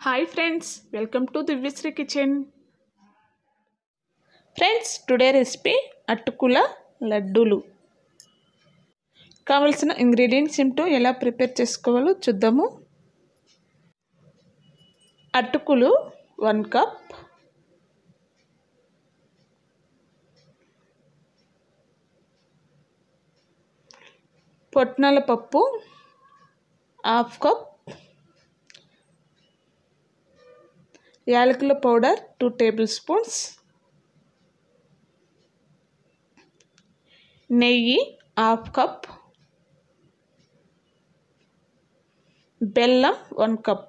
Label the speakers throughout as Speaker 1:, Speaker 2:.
Speaker 1: hi friends welcome to Divyasri kitchen friends today recipe అటుకుల లడ్డూలు కావలసిన ఇంగ్రీడియంట్స్ ఏమిటో ఎలా ప్రిపేర్ చేసుకోవాలో చూద్దాము అటుకులు వన్ కప్ పొట్నాల పప్పు హాఫ్ కప్ యాలకుల పౌడర్ టూ టేబుల్ స్పూన్స్ నెయ్యి హాఫ్ కప్ బెల్లం వన్ కప్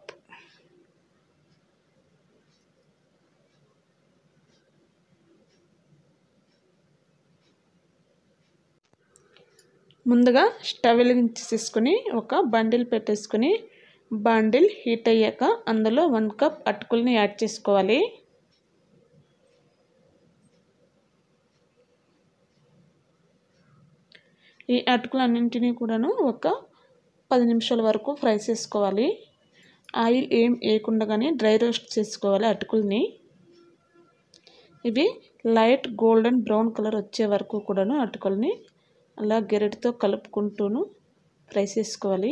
Speaker 1: ముందుగా స్టవ్ వెలిగించేసుకొని ఒక బండిల్ పెట్టేసుకొని బండిల్ హీట్ అయ్యాక అందులో వన్ కప్ అటుకుల్ని యాడ్ చేసుకోవాలి ఈ అటుకులన్నింటినీ కూడాను ఒక పది నిమిషాల వరకు ఫ్రై చేసుకోవాలి ఆయిల్ ఏం వేయకుండానే డ్రై రోస్ట్ చేసుకోవాలి అటుకుల్ని ఇవి లైట్ గోల్డెన్ బ్రౌన్ కలర్ వచ్చే వరకు కూడాను అటుకుల్ని అలా గెరటితో కలుపుకుంటూను ఫ్రై చేసుకోవాలి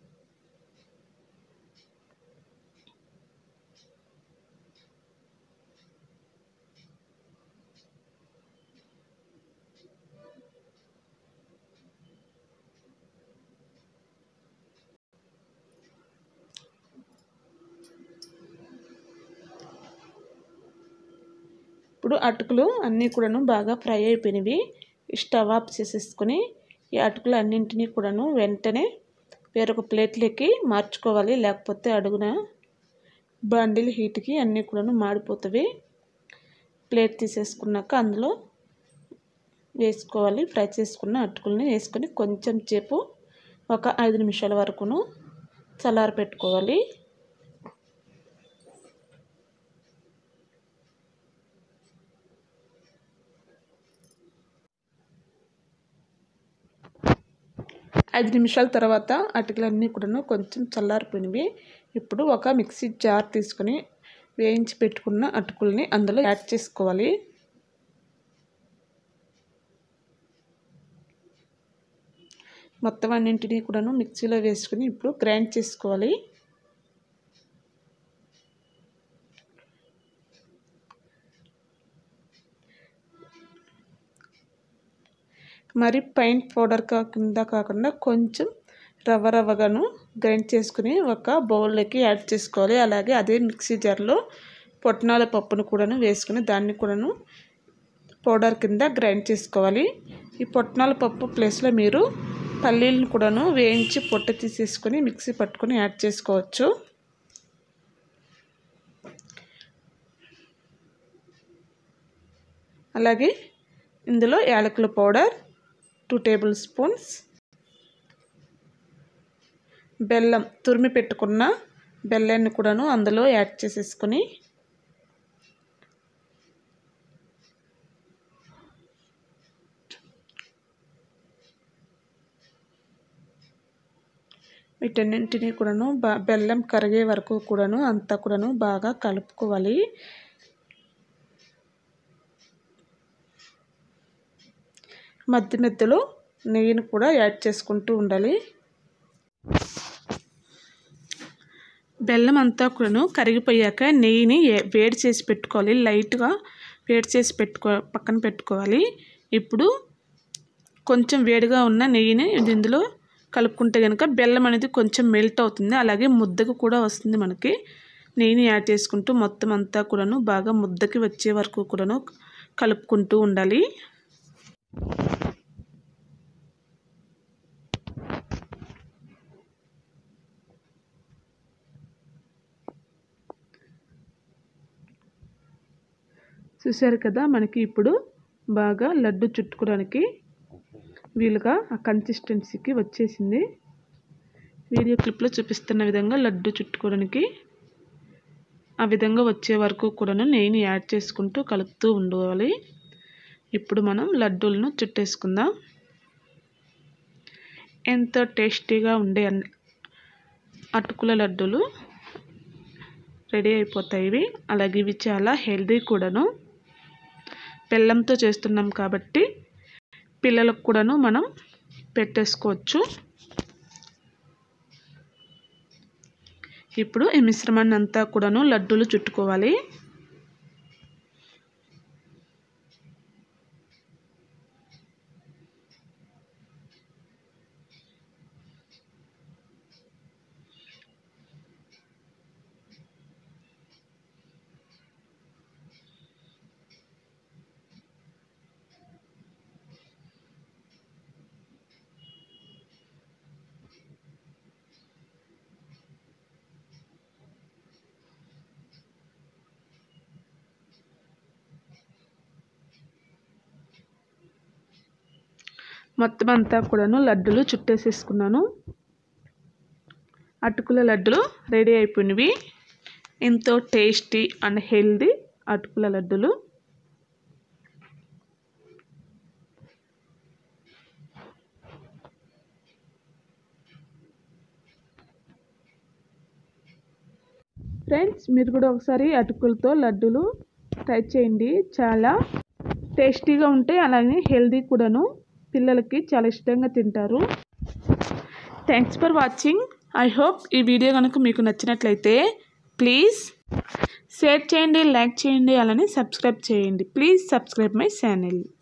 Speaker 1: ఇప్పుడు అటుకులు అన్నీ కూడాను బాగా ఫ్రై అయిపోయినవి స్టవ్ ఆఫ్ చేసేసుకొని ఈ అటుకులు అన్నింటినీ కూడాను వెంటనే వేరొక ప్లేట్లోకి మార్చుకోవాలి లేకపోతే అడుగున బండిల్ హీట్కి అన్నీ కూడాను మాడిపోతాయి ప్లేట్ తీసేసుకున్నాక అందులో వేసుకోవాలి ఫ్రై చేసుకున్న అటుకుల్ని వేసుకొని కొంచెం సేపు ఒక ఐదు నిమిషాల వరకును చల్లారి పెట్టుకోవాలి ఐదు నిమిషాల తర్వాత అటుకులన్నీ కూడాను కొంచెం చల్లారిపోయినవి ఇప్పుడు ఒక మిక్సీ జార్ తీసుకొని వేయించి పెట్టుకున్న అటుకుల్ని అందులో యాడ్ చేసుకోవాలి మొత్తం అన్నింటినీ కూడాను మిక్సీలో వేసుకుని ఇప్పుడు గ్రైండ్ చేసుకోవాలి మరి పైన్ పౌడర్ కింద కాకుండా కొంచెం రవ్వ రవ్వగాను గ్రైండ్ చేసుకుని ఒక బౌల్లోకి యాడ్ చేసుకోవాలి అలాగే అదే మిక్సీ జార్లో పొట్నాల పప్పును కూడాను వేసుకుని దాన్ని కూడాను పౌడర్ కింద గ్రైండ్ చేసుకోవాలి ఈ పొట్నాల పప్పు ప్లేస్లో మీరు పల్లీలను కూడాను వేయించి పొట్ట తీసేసుకొని మిక్సీ పట్టుకొని యాడ్ చేసుకోవచ్చు అలాగే ఇందులో యాలకుల పౌడర్ టూ టేబుల్ స్పూన్స్ బెల్లం తురిమి పెట్టుకున్న బెల్లాన్ని కూడాను అందులో యాడ్ చేసేసుకొని వీటన్నింటినీ కూడాను బా బెల్లం కరిగే వరకు కూడాను అంతా కూడాను బాగా కలుపుకోవాలి మధ్య మధ్యలో నెయ్యిని కూడా యాడ్ చేసుకుంటూ ఉండాలి బెల్లం అంతా కూడాను కరిగిపోయాక నెయ్యిని వేడి చేసి పెట్టుకోవాలి లైట్గా వేడి చేసి పెట్టుకో పక్కన పెట్టుకోవాలి ఇప్పుడు కొంచెం వేడిగా ఉన్న నెయ్యిని ఇందులో కలుపుకుంటే కనుక బెల్లం అనేది కొంచెం మెల్ట్ అవుతుంది అలాగే ముద్దకు కూడా వస్తుంది మనకి నెయ్యిని యాడ్ చేసుకుంటూ మొత్తం అంతా కూడాను బాగా ముద్దకి వచ్చే వరకు కూడాను కలుపుకుంటూ ఉండాలి చూశారు కదా మనకి ఇప్పుడు బాగా లడ్డు చుట్టుకోవడానికి వీలుగా ఆ కన్సిస్టెన్సీకి వచ్చేసింది వీడియో క్లిప్లో చూపిస్తున్న విధంగా లడ్డు చుట్టుకోవడానికి ఆ విధంగా వచ్చే వరకు కూడాను నెయ్యిని యాడ్ చేసుకుంటూ కలుపుతూ ఉండాలి ఇప్పుడు మనం లడ్డూలను చుట్టేసుకుందాం ఎంతో టేస్టీగా ఉండే అటుకుల లడ్డూలు రెడీ అయిపోతాయి ఇవి అలాగే ఇవి చాలా హెల్దీ కూడాను బెల్లంతో చేస్తున్నాం కాబట్టి పిల్లలకు కూడాను మనం పెట్టేసుకోవచ్చు ఇప్పుడు ఈ మిశ్రమాన్ని అంతా కూడాను లడ్డూలు చుట్టుకోవాలి మొత్తం అంతా కూడాను లడ్డులు చుట్టేసేసుకున్నాను అటుకుల లడ్డులు రెడీ అయిపోయినవి ఎంతో టేస్టీ అండ్ హెల్దీ అటుకుల లడ్డులు ఫ్రెండ్స్ మీరు కూడా ఒకసారి అటుకులతో లడ్డూలు ట్రై చేయండి చాలా టేస్టీగా ఉంటాయి అలాగే హెల్దీ కూడాను పిల్లలకి చాలా ఇష్టంగా తింటారు thanks for watching I hope ఈ వీడియో కనుక మీకు నచ్చినట్లయితే ప్లీజ్ షేర్ చేయండి లైక్ చేయండి అలానే సబ్స్క్రైబ్ చేయండి ప్లీజ్ సబ్స్క్రైబ్ మై ఛానల్